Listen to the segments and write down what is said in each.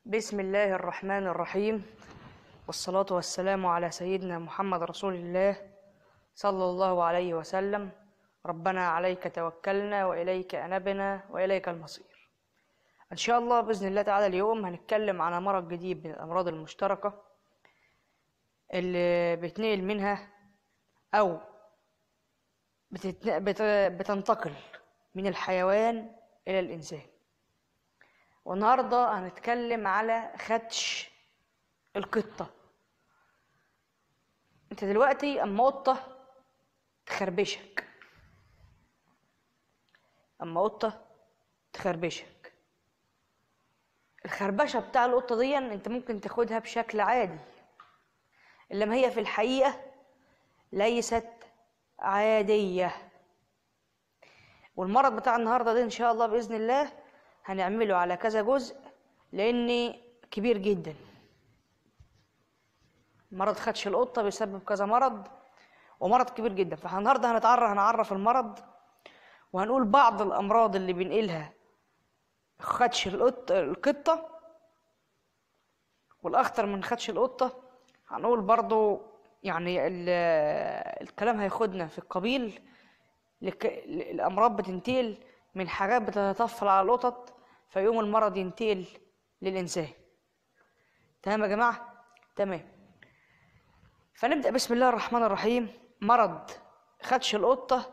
بسم الله الرحمن الرحيم والصلاة والسلام على سيدنا محمد رسول الله صلى الله عليه وسلم ربنا عليك توكلنا وإليك أنبنا وإليك المصير إن شاء الله بإذن الله تعالى اليوم هنتكلم عن مرض جديد من الأمراض المشتركة اللي بتنقل منها أو بتتن... بت... بتنتقل من الحيوان إلى الإنسان والنهاردة هنتكلم على خدش القطة انت دلوقتي اما قطة تخربشك اما قطة تخربشك الخربشة بتاع القطة دي انت ممكن تاخدها بشكل عادي انما هي في الحقيقة ليست عادية والمرض بتاع النهاردة ده ان شاء الله بإذن الله هنعمله على كذا جزء لان كبير جدا مرض خدش القطه بيسبب كذا مرض ومرض كبير جدا فالنهارده هنتعرف هنعرف المرض وهنقول بعض الامراض اللي بينقلها خدش القط القطه والاخطر من خدش القطه هنقول برضو يعني ال- الكلام هياخدنا في القبيل لك... الامراض بتنتقل من حاجات بتتطفل على القطط فيقوم المرض ينتقل للإنسان تمام يا جماعة؟ تمام فنبدأ بسم الله الرحمن الرحيم مرض خدش القطة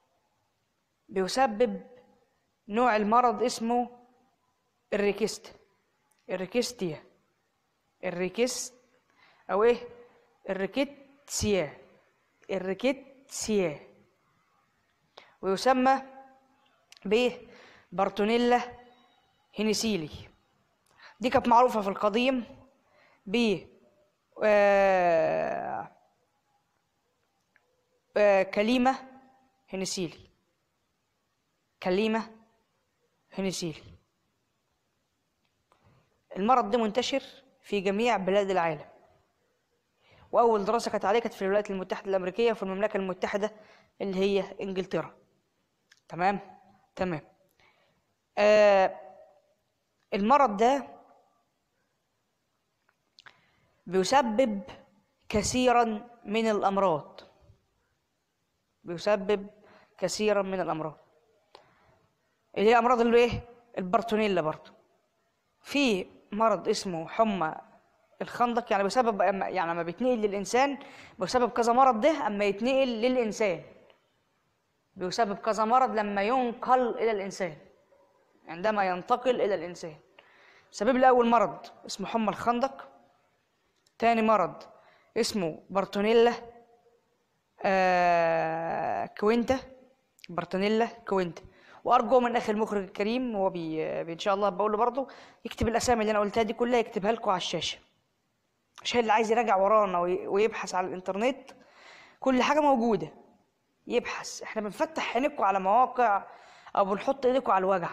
بيسبب نوع المرض اسمه الريكست الريكستيا الريكست أو إيه؟ الريكتسيا الريكتسيا ويسمى بايه بارتونيلا هينيسيلي دي كانت معروفة في القديم ب آه آه كليمة هينيسيلي كليمة هينيسيلي المرض ده منتشر في جميع بلاد العالم وأول دراسة كانت عليه كانت في الولايات المتحدة الأمريكية وفي المملكة المتحدة اللي هي إنجلترا تمام تمام آه المرض ده بيسبب كثيرا من الامراض بيسبب كثيرا من الامراض اللي هي امراض اللي ايه البرتونيلا برضه في مرض اسمه حمى الخندق يعني بسبب يعني لما بيتنقل للانسان بسبب كذا مرض ده اما يتنقل للانسان بيسبب كذا مرض لما ينقل إلى الإنسان عندما ينتقل إلى الإنسان سبب الأول مرض اسمه حمى الخندق تاني مرض اسمه بارتونيلا آه كوينتا بارتونيلا كوينتا وأرجو من أخي المخرج الكريم هو بي, بي إن شاء الله بقول له برضه يكتب الأسامي اللي أنا قلتها دي كلها يكتبها لكم على الشاشة عشان اللي عايز يراجع ورانا ويبحث على الإنترنت كل حاجة موجودة يبحث احنا بنفتح عينيكم على مواقع او بنحط ايديكم على الوجع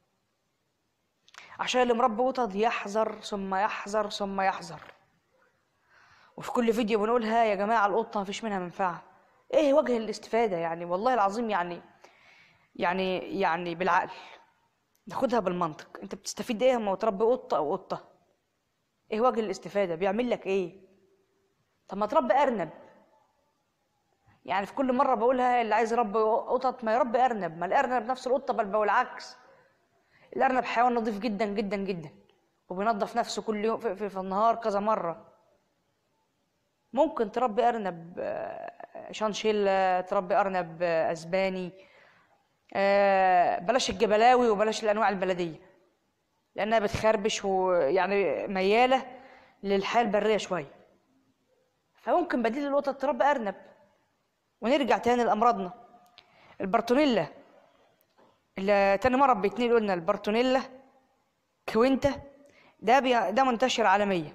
عشان اللي مربي قطط يحذر ثم يحذر ثم يحذر وفي كل فيديو بنقولها يا جماعه القطه مفيش منها منفعه ايه وجه الاستفاده يعني والله العظيم يعني يعني يعني بالعقل ناخدها بالمنطق انت بتستفيد ايه لما تربي قطه او قطه ايه وجه الاستفاده بيعمل لك ايه طب ما تربي ارنب يعني في كل مره بقولها اللي عايز يربي قطط ما يربي ارنب ما الارنب نفس القطه بل بالعكس الارنب حيوان نظيف جدا جدا جدا وبينظف نفسه كل يوم في, في, في النهار كذا مره ممكن تربي ارنب شانشيلا تربي ارنب اسباني بلاش الجبلاوي وبلاش الانواع البلديه لانها بتخربش ويعني مياله للحياه البريه شويه فممكن بديل القطط تربي ارنب ونرجع تاني لأمراضنا البرتونيلا اللي تاني مرة بيتنقل قلنا البرتونيلا كوينتا ده بي... ده منتشر عالميا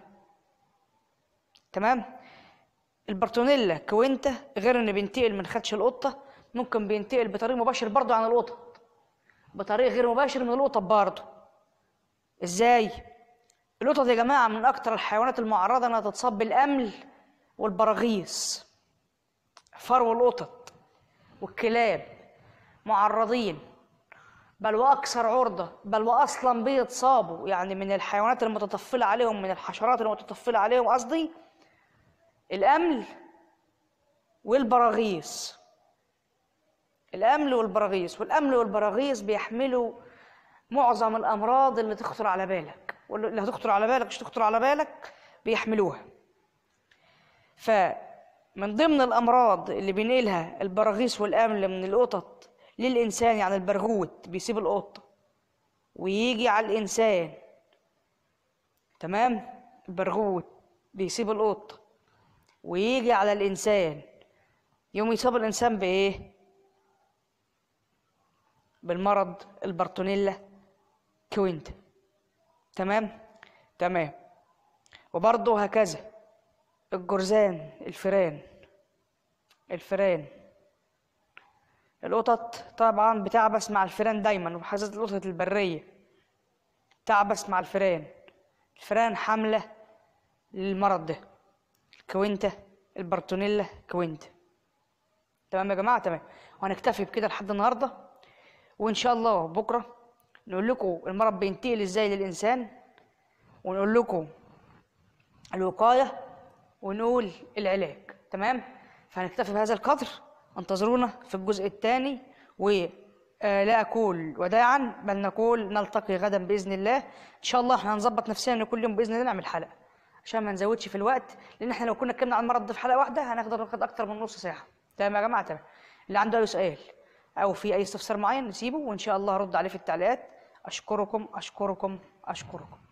تمام البرتونيلا كوينتا غير ان بينتقل من خدش القطة ممكن بينتقل بطريق مباشر برضه عن القطط بطريق غير مباشر من القطط برضه ازاي القطط يا جماعة من أكتر الحيوانات المعرضة إنها تتصاب بالأمل والبراغيث فرو القطط والكلاب معرضين بل واكثر عرضه بل واصلا بيتصابوا يعني من الحيوانات المتطفله عليهم من الحشرات المتطفله عليهم قصدي الامل والبراغيث الامل والبراغيث والامل والبراغيث بيحملوا معظم الامراض اللي تخطر على بالك واللي هتخطر على بالك مش تخطر على بالك بيحملوها فمن ضمن الامراض اللي بينقلها البراغيث والامل من القطط للانسان يعني البرغوث بيسيب القطه ويجي على الانسان تمام البرغوث بيسيب القطه ويجي على الانسان يوم يصاب الانسان بايه بالمرض البرتونيلا كوينتا تمام تمام وبرضه هكذا الجرذان الفئران الفئران القطط طبعا بتعبس مع الفئران دايما وحاسة القطط البرية تعبس مع الفئران الفئران حاملة للمرض ده الكوينتا البرتونيلا كوينتا تمام يا جماعة تمام وهنكتفي بكده لحد النهاردة وإن شاء الله بكرة نقول لكم المرض بينتقل إزاي للإنسان ونقول لكم الوقاية ونقول العلاج تمام فهنكتفي بهذا القدر انتظرونا في الجزء الثاني ولا أقول وداعا بل نقول نلتقي غدا بإذن الله إن شاء الله احنا هنظبط نفسنا إن كل يوم بإذن الله نعمل حلقة عشان ما نزودش في الوقت لأن احنا لو كنا اتكلمنا عن المرض ده في حلقة واحدة هناخد ناخد أكتر من نص ساعة تمام يا جماعة تمام اللي عنده أي سؤال أو في أي استفسار معين نسيبه وإن شاء الله هرد عليه في التعليقات أشكركم أشكركم أشكركم